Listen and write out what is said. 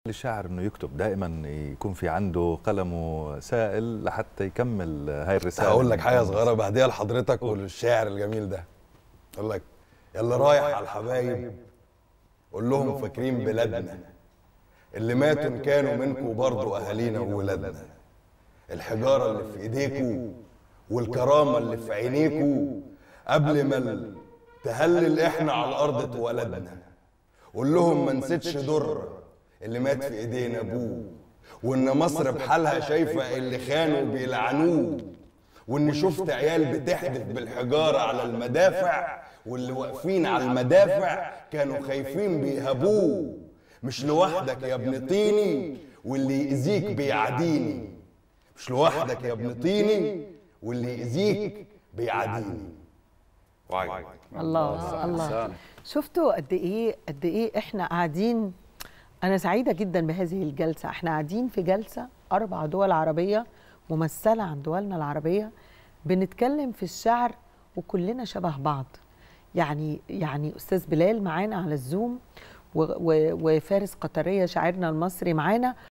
الشاعر انه يكتب دائما يكون في عنده قلمه سائل لحتى يكمل هاي الرساله هقول لك حاجه صغيره بهديها لحضرتك وللشاعر الجميل ده اقول لك يلا رايح على الحبايب قول لهم فاكرين بلادنا اللي ماتوا كانوا منكم برضو اهالينا وولادنا الحجاره اللي في ايديكوا والكرامه اللي في عينيكوا قبل ما تهلل احنا على الارض اتولدنا قول لهم ما نسيتش در اللي مات في ايدينا ابوه وان مصر بحالها شايفه اللي خانوا بيلعنوه واني شفت عيال بتحدف بالحجاره على المدافع واللي واقفين على المدافع كانوا خايفين بيهابوه مش لوحدك يا ابن طيني واللي يأذيك بيعاديني مش لوحدك يا ابن طيني واللي يأذيك بيعاديني الله الله شفتوا قد ايه قد ايه احنا قاعدين انا سعيده جدا بهذه الجلسه احنا قاعدين في جلسه اربع دول عربيه ممثله عن دولنا العربيه بنتكلم في الشعر وكلنا شبه بعض يعني يعني استاذ بلال معانا على الزوم و- و- وفارس قطريه شاعرنا المصري معانا